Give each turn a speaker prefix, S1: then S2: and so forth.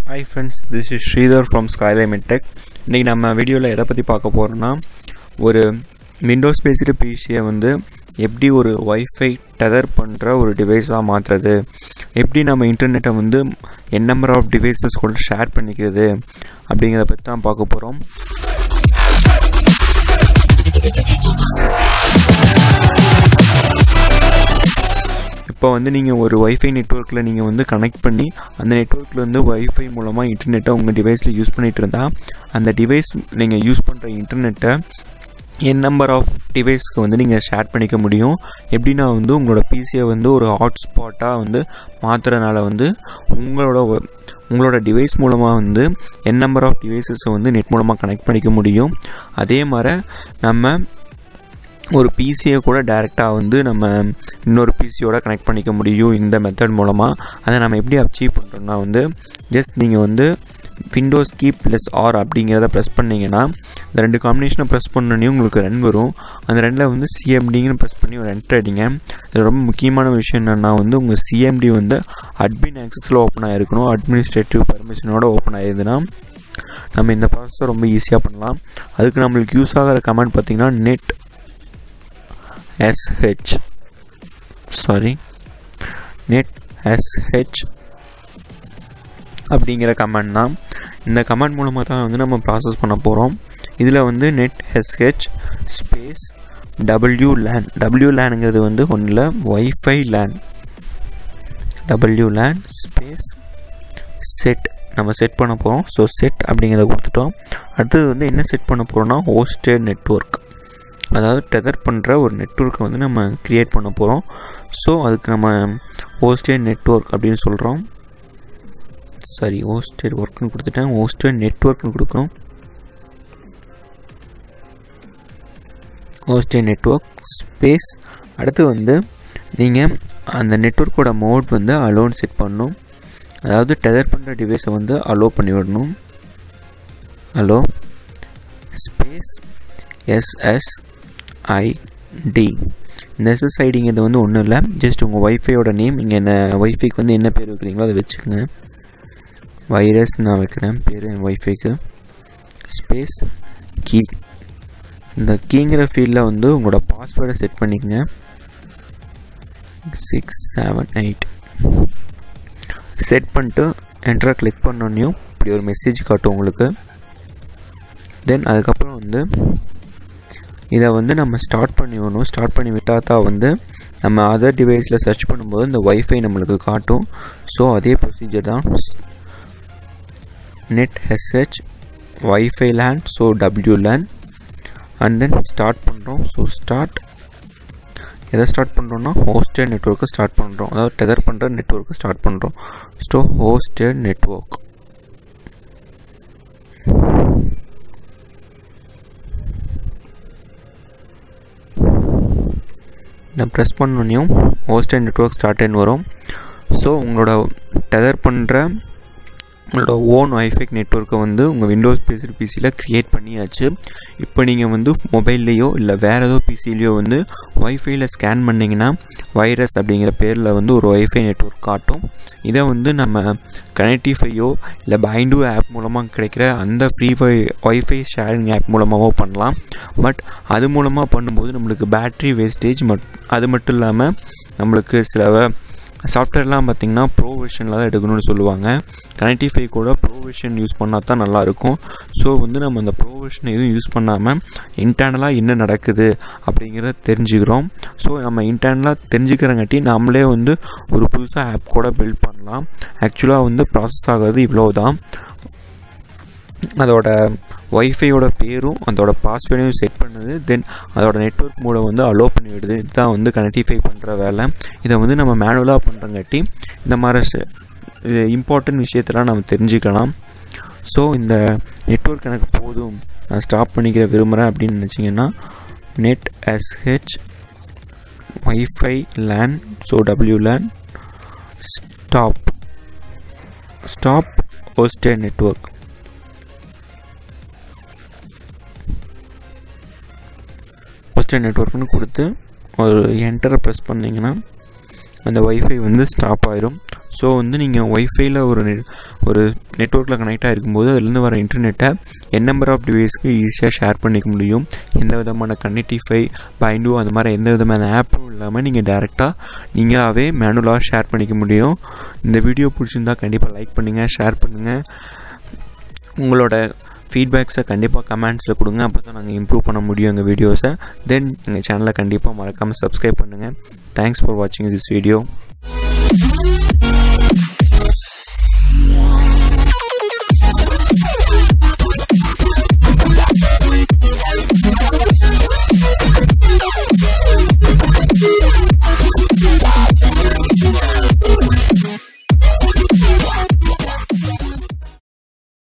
S1: hi friends this is Sridhar from Skyline Tech இன்றைக்கி நம்ம வீடியோவில் எதை பற்றி பார்க்க போகிறோன்னா ஒரு விண்டோஸ் பேஸ்டு பிசியை வந்து எப்படி ஒரு ஒய்ஃபை டெதர் பண்ணுற ஒரு டிவைஸாக மாற்றுறது எப்படி நம்ம இன்டர்நெட்டை வந்து என் நம்பர் ஆஃப் டிவைசஸ் கூட ஷேர் பண்ணிக்கிறது அப்படிங்கிறத பற்றி தான் பார்க்க போகிறோம் இப்போ வந்து நீங்கள் ஒரு ஒய்ஃபை நெட்ஒர்க்கில் நீங்கள் வந்து கனெக்ட் பண்ணி அந்த நெட்ஒர்க்கில் வந்து ஒய்ஃபை மூலமாக இன்டர்நெட்டை உங்கள் டிவைஸில் யூஸ் பண்ணிகிட்டு இருந்தால் அந்த டிவைஸ் நீங்கள் யூஸ் பண்ணுற இன்டர்நெட்டை என் நம்பர் ஆஃப் டிவைஸ்க்கு வந்து நீங்கள் ஷேர் பண்ணிக்க முடியும் எப்படின்னா வந்து உங்களோட பிசியை வந்து ஒரு ஹாட்ஸ்பாட்டாக வந்து மாற்றுறதுனால வந்து உங்களோட ஒ- உங்களோட டிவைஸ் மூலமாக வந்து என் நம்பர் ஆஃப் டிவைசஸை வந்து நெட் மூலமாக கனெக்ட் பண்ணிக்க முடியும் அதே மாதிரி நம்ம ஒரு பிசியை கூட டைரெக்டாக வந்து நம்ம இன்னொரு பிசியோட கனெக்ட் பண்ணிக்க முடியும் இந்த மெத்தட் மூலமாக அதை நம்ம எப்படி அச்சீவ் பண்ணுறோம்னா வந்து ஜஸ்ட் நீங்கள் வந்து விண்டோஸ் கீ ப்ளஸ் ஆர் அப்படிங்கிறத ப்ரெஸ் பண்ணிங்கன்னா இந்த ரெண்டு காம்பினேஷனை ப்ரெஸ் பண்ணோன்னே உங்களுக்கு ரன் வரும் அந்த ரெண்டில் வந்து சிஎம்டிங்கன்னு ப்ரெஸ் பண்ணி ஒரு என்டர் அடிங்க இது ரொம்ப முக்கியமான விஷயம் என்னென்னா வந்து உங்கள் சிஎம்டி வந்து அட்மின் ஆக்சஸில் ஓப்பன் ஆகிருக்கணும் அட்மினிஸ்ட்ரேட்டிவ் பர்மிஷனோட ஓப்பன் ஆகிருதுன்னா நம்ம இந்த ப்ராசஸை ரொம்ப ஈஸியாக பண்ணலாம் அதுக்கு நம்மளுக்கு யூஸ் ஆகிற கமெண்ட் பார்த்திங்கன்னா net sh sorry net sh அப்படிங்கிற கமெண்ட் தான் இந்த கமெண்ட் மூலமாக தான் வந்து நம்ம ப்ராசஸ் பண்ண போகிறோம் இதில் வந்து net sh space W LAN W லேனுங்கிறது வந்து ஒன்றில் wifi LAN W LAN space set நம்ம செட் பண்ண போகிறோம் ஸோ செட் அப்படிங்கிறத கொடுத்துட்டோம் அடுத்தது வந்து என்ன செட் பண்ண போகிறோம்னா ஹோஸ்டட் நெட்வொர்க் அதாவது டெதர் பண்ணுற ஒரு நெட்வொர்க்கை வந்து நம்ம க்ரியேட் பண்ண போகிறோம் ஸோ அதுக்கு நம்ம ஹோஸ்டட் நெட்வொர்க் அப்படின்னு சொல்கிறோம் சரி ஹோஸ்டட் ஒர்க்னு கொடுத்துட்டேன் ஹோஸ்டட் நெட்வொர்க்னு கொடுக்குறோம் ஹோஸ்டட் நெட்வொர்க் ஸ்பேஸ் அடுத்து வந்து நீங்கள் அந்த நெட்வொர்க்கோட மோட் வந்து அலோன் செட் பண்ணணும் அதாவது டெதர் பண்ணுற டிவைஸை வந்து அலோ பண்ணி விடணும் அலோ ஸ்பேஸ் எஸ்எஸ்ஐடி இந்த எஸ்எஸ்ஐடிங்கிறது வந்து ஒன்றும் இல்லை ஜஸ்ட் உங்கள் ஒய்ஃபையோட நேம் இங்கே என்ன ஒய்ஃபைக்கு வந்து என்ன பேர் வைக்கிறீங்களோ அதை வச்சுக்கோங்க வைரஸ் நான் வைக்கிறேன் பேர் என் ஒய்ஃபைக்கு ஸ்பேஸ் கீ இந்த கீங்கிற ஃபீல்டில் வந்து உங்களோட பாஸ்வேர்டை செட் பண்ணிக்கங்க சிக்ஸ் செவன் எயிட் செட் பண்ணிட்டு என்ட்ரா கிளிக் பண்ணோன்னையும் இப்படி ஒரு மெசேஜ் காட்டும் உங்களுக்கு தென் அதுக்கப்புறம் வந்து இதை வந்து நம்ம ஸ்டார்ட் பண்ணி விடணும் ஸ்டார்ட் பண்ணி விட்டால் தான் வந்து நம்ம அதர் டிவைஸில் சர்ச் பண்ணும்போது இந்த ஒய்ஃபை நம்மளுக்கு காட்டும் ஸோ அதே ப்ரொசீஜர் தான் net H H wifi LAN so W LAN and then start பண்ணுறோம் ஸோ ஸ்டார்ட் எதை ஸ்டார்ட் பண்ணுறோம்னா ஹோஸ்டட் நெட்ஒர்க்கை ஸ்டார்ட் பண்ணுறோம் அதாவது டெதர் பண்ணுற நெட்ஒர்க்கை ஸ்டார்ட் பண்ணுறோம் ஸோ ஹோஸ்டட் நெட்ஒர்க் இந்த ப்ரெஸ் பண்ணோன்னையும் ஹோஸ்டட் நெட்ஒர்க் ஸ்டார்ட்னு வரும் ஸோ உங்களோட டெதர் பண்ணுற உங்களோட ஓன் ஒய்ஃபை நெட்ஒர்க்கை வந்து உங்கள் விண்டோஸ் பேஸ்டு பிசியில் க்ரியேட் பண்ணியாச்சு இப்போ நீங்கள் வந்து மொபைல்லையோ இல்லை வேறு ஏதோ பிசிலையோ வந்து ஒய்ஃபைல ஸ்கேன் பண்ணிங்கன்னா வைரஸ் அப்படிங்கிற பேரில் வந்து ஒரு ஒய்ஃபை நெட்ஒர்க் காட்டும் இதை வந்து நம்ம கனெக்டிஃபையோ இல்லை பைண்டு ஆப் மூலமாக கிடைக்கிற அந்த free fi wifi sharing app மூலமாகவோ பண்ணலாம் பட் அது மூலமாக பண்ணும்போது நம்மளுக்கு பேட்ரி வேஸ்டேஜ் மட் அது மட்டும் இல்லாமல் நம்மளுக்கு சில சாஃப்ட்வேர்லாம் பார்த்திங்கன்னா ப்ரோ வெர்ஷனில் தான் எடுக்கணும்னு சொல்லுவாங்க கனெக்டிஃபை கூட ப்ரோ வெர்ஷன் யூஸ் பண்ணால் தான் நல்லாயிருக்கும் ஸோ வந்து நம்ம அந்த ப்ரோ வெர்ஷன் எதுவும் யூஸ் பண்ணாமல் இன்டர்னலாக என்ன நடக்குது அப்படிங்கிறத தெரிஞ்சுக்கிறோம் ஸோ நம்ம இன்டர்னலாக தெரிஞ்சுக்கிறங்காட்டி நம்மளே வந்து ஒரு புதுசாக ஆப் கூட பில்ட் பண்ணலாம் ஆக்சுவலாக வந்து ப்ராசஸ் ஆகிறது இவ்வளோ தான் அதோட ஒய்ஃபையோட பேரும் அதோட பாஸ்வேர்டையும் செட் பண்ணுது தென் அதோட நெட்ஒர்க் மூட வந்து அலோ பண்ணி விடுது இதுதான் வந்து கனெக்டிஃபை பண்ணுற வேலை இதை வந்து நம்ம மேனுவலாக பண்ணுறங்காட்டி இந்த மாதிரி ச- இது இம்பார்ட்டன்ட் விஷயத்தெல்லாம் நம்ம தெரிஞ்சுக்கலாம் ஸோ இந்த நெட்ஒர்க் எனக்கு போதும் நான் ஸ்டாப் பண்ணிக்கிற விரும்புகிறேன் அப்படின்னு நினச்சிங்கன்னா net sh wifi LAN so W LAN stop stop hosted network hosted நெட்ஒர்க்னு கொடுத்து ஒரு என்டரை ப்ரெஸ் பண்ணிங்கன்னா அந்த ஒய்ஃபை வந்து ஸ்டாப் ஆயிரும் ஸோ வந்து நீங்கள் ஒய்ஃபைல ஒரு நெட் ஒரு நெட்ஒர்க்கில் கனெக்ட் ஆகிருக்கும்போது அதுலேருந்து வர இன்டர்நெட்டை என் நம்பர் ஆஃப் டிவைஸ்க்கு ஈஸியாக ஷேர் பண்ணிக்க முடியும் எந்த விதமான கனெக்டிஃபை பைண்டோ அந்த மாதிரி எந்த விதமான ஆப்பும் இல்லாமல் நீங்கள் டேரெக்டாக நீங்களாகவே மேனுவலாக ஷேர் பண்ணிக்க முடியும் இந்த வீடியோ பிடிச்சிருந்தா கண்டிப்பாக லைக் பண்ணுங்கள் ஷேர் பண்ணுங்கள் உங்களோட ஃபீட்பேக்ஸை கண்டிப்பாக கமெண்ட்ஸில் கொடுங்க அப்போ தான் நாங்கள் இம்ப்ரூவ் பண்ண முடியும் எங்கள் வீடியோஸை தென் எங்கள் சேனலை கண்டிப்பாக மறக்காமல் சப்ஸ்கிரைப் பண்ணுங்கள் தேங்க்ஸ் ஃபார் வாட்சிங் திஸ் வீடியோ